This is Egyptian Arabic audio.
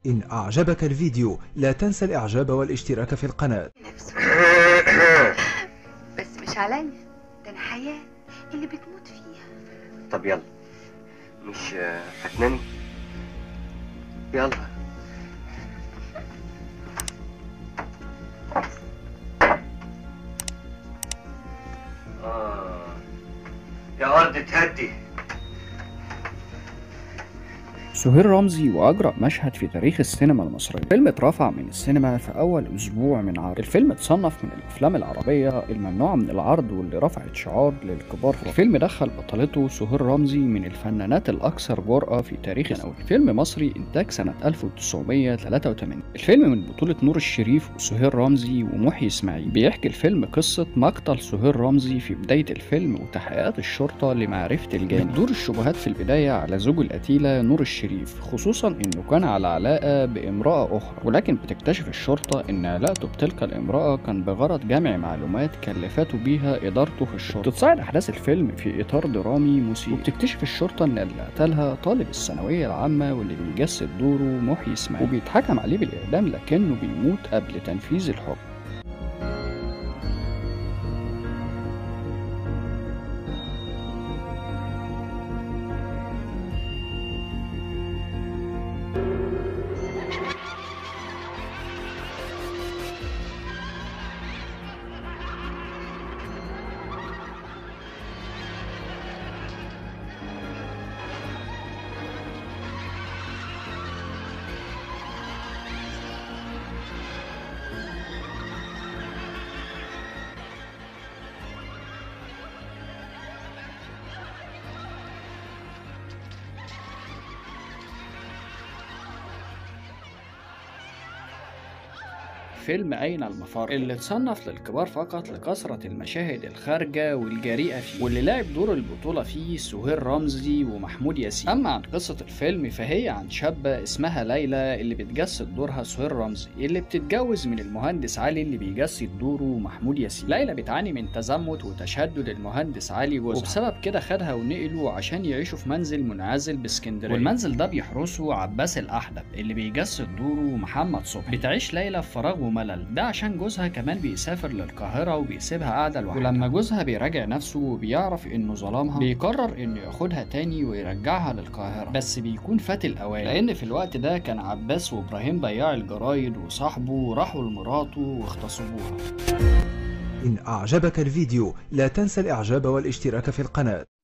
إن أعجبك الفيديو لا تنسى الإعجاب والاشتراك في القناة نفسه بس مش عليا ده انا حياة اللي بتموت فيها طب يلا مش آه، هتنامي يلا آه. يا أرض تهدي سهير رمزي وأجرأ مشهد في تاريخ السينما المصرية الفيلم اترفع من السينما في أول أسبوع من عرض الفيلم اتصنف من الأفلام العربية الممنوعة من العرض واللي رفعت شعار للكبار الفيلم دخل بطلته سهير رمزي من الفنانات الأكثر جرأة في تاريخ السينما فيلم مصري إنتاج سنة 1983 الفيلم من بطولة نور الشريف وسهير رمزي ومحيي إسماعيل بيحكي الفيلم قصة مقتل سهير رمزي في بداية الفيلم وتحقيقات الشرطة لمعرفة الجاني بتدور الشبهات في البداية على زوج القتيلة نور الشريف خصوصا انه كان على علاقة بامرأة اخرى ولكن بتكتشف الشرطة ان علاقته بتلك الامرأة كان بغرض جمع معلومات كلفته بيها ادارته في الشرطة تتصاعد احداث الفيلم في اطار درامي مثير وبتكتشف الشرطة ان اللي قتلها طالب الثانوية العامة واللي بيجسد دوره محيي اسماعيل وبيتحكم عليه بالاعدام لكنه بيموت قبل تنفيذ الحكم فيلم أين المفر اللي اتصنف للكبار فقط لكثرة المشاهد الخارجة والجريئة فيه واللي لعب دور البطولة فيه سهير رمزي ومحمود ياسين أما عن قصة الفيلم فهي عن شابة اسمها ليلى اللي بتجسد دورها سهير رمزي اللي بتتجوز من المهندس علي اللي بيجسد دوره محمود ياسين ليلى بتعاني من تزمت وتشدد المهندس علي جوزها وبسبب كده خدها ونقلوا عشان يعيشوا في منزل منعزل باسكندرية والمنزل ده بيحرسه عباس الأحدب اللي بيجسد دوره محمد صبحي بتعيش ليلى في فراغ وملل ده عشان جوزها كمان بيسافر للقاهرة وبيسيبها قاعدة لوحدها ولما جوزها بيراجع نفسه وبيعرف انه ظلمها بيقرر انه ياخدها تاني ويرجعها للقاهرة بس بيكون فات الاوان لان في الوقت ده كان عباس وابراهيم بياع الجرايد وصاحبه راحوا لمراته واغتصبوها إن أعجبك الفيديو لا تنسى الإعجاب والاشتراك في القناة